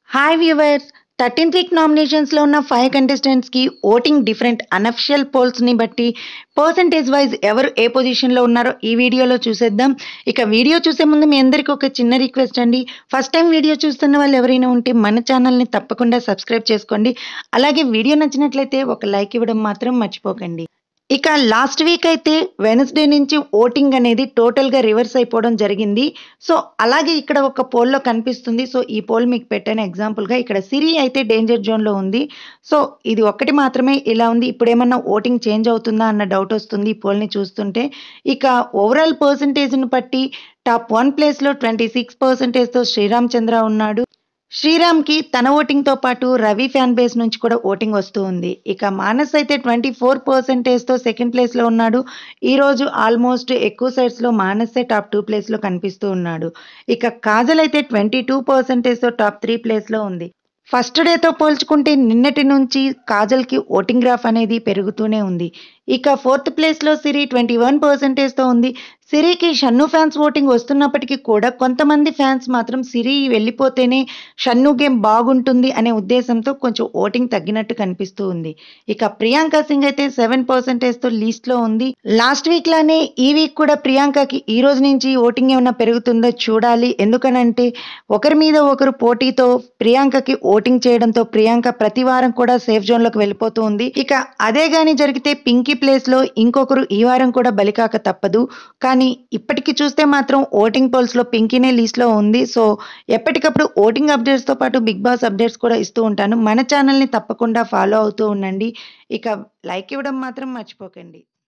hi viewers thirteenth week నామినేషన్స్లో ఉన్న five కంటెస్టెంట్స్కి ఓటింగ్ డిఫరెంట్ అనఫిషియల్ పోల్స్ని బట్టి పర్సంటేజ్ వైజ్ ఎవరు ఏ పొజిషన్లో ఉన్నారో ఈ వీడియోలో చూసేద్దాం ఇక వీడియో చూసే ముందు మీ అందరికీ ఒక చిన్న రిక్వెస్ట్ అండి ఫస్ట్ టైం వీడియో చూస్తున్న వాళ్ళు ఎవరైనా ఉంటే మన ఛానల్ని తప్పకుండా సబ్స్క్రైబ్ చేసుకోండి అలాగే వీడియో నచ్చినట్లయితే ఒక లైక్ ఇవ్వడం మాత్రం మర్చిపోకండి ఇక లాస్ట్ వీక్ అయితే వెనస్డే నుంచి ఓటింగ్ అనేది టోటల్గా రివర్స్ అయిపోవడం జరిగింది సో అలాగే ఇక్కడ ఒక పోల్లో కనిపిస్తుంది సో ఈ పోల్ మీకు పెట్టాను ఎగ్జాంపుల్గా ఇక్కడ సిరి అయితే డేంజర్ జోన్లో ఉంది సో ఇది ఒక్కటి మాత్రమే ఇలా ఉంది ఇప్పుడు ఏమన్నా ఓటింగ్ చేంజ్ అవుతుందా అన్న డౌట్ వస్తుంది ఈ పోల్ని చూస్తుంటే ఇక ఓవరాల్ పర్సంటేజ్ని బట్టి టాప్ వన్ ప్లేస్లో ట్వంటీ సిక్స్ పర్సెంటేజ్తో శ్రీరామ్ చంద్ర ఉన్నాడు శ్రీరామ్కి తన ఓటింగ్తో పాటు రవి ఫ్యాన్ బేస్ నుంచి కూడా ఓటింగ్ వస్తూ ఉంది ఇక మానస్ అయితే ట్వంటీ ఫోర్ పర్సెంటేజ్తో సెకండ్ ప్లేస్లో ఉన్నాడు ఈరోజు ఆల్మోస్ట్ ఎక్కువ సైడ్స్లో మానసే టాప్ టూ ప్లేస్లో కనిపిస్తూ ఉన్నాడు ఇక కాజల్ అయితే ట్వంటీ టూ పర్సెంటేజ్తో టాప్ త్రీ ప్లేస్లో ఉంది ఫస్ట్ డేతో పోల్చుకుంటే నిన్నటి నుంచి కాజల్కి ఓటింగ్ గ్రాఫ్ అనేది పెరుగుతూనే ఉంది ఇక ఫోర్త్ ప్లేస్లో సిరి ట్వంటీ వన్ పర్సెంటేజ్తో ఉంది సిరికి షన్ను ఫ్యాన్స్ ఓటింగ్ వస్తున్నప్పటికీ కూడా కొంతమంది ఫ్యాన్స్ మాత్రం సిరి వెళ్ళిపోతేనే షన్ను గేమ్ బాగుంటుంది అనే ఉద్దేశంతో కొంచెం ఓటింగ్ తగ్గినట్టు కనిపిస్తూ ఉంది ఇక ప్రియాంక సింగ్ అయితే సెవెన్ పర్సెంటేజ్తో లీస్ట్లో ఉంది లాస్ట్ వీక్ లానే ఈ వీక్ కూడా ప్రియాంకకి ఈ రోజు నుంచి ఓటింగ్ ఏమైనా పెరుగుతుందో చూడాలి ఎందుకనంటే ఒకరి మీద ఒకరు పోటీతో ప్రియాంకకి ఓటింగ్ చేయడంతో ప్రియాంక ప్రతి వారం కూడా సేఫ్ జోన్లోకి వెళ్ళిపోతూ ఉంది ఇక అదే గాని జరిగితే పింకీ ప్లేస్లో ఇంకొకరు ఈ వారం కూడా బలికాక తప్పదు కానీ ఇప్పటికి చూస్తే మాత్రం ఓటింగ్ పోల్స్లో పింకీనే లీస్ట్లో ఉంది సో ఎప్పటికప్పుడు ఓటింగ్ అప్డేట్స్తో పాటు బిగ్ బాస్ అప్డేట్స్ కూడా ఇస్తూ ఉంటాను మన ఛానల్ని తప్పకుండా ఫాలో అవుతూ ఉండండి ఇక లైక్ ఇవ్వడం మాత్రం మర్చిపోకండి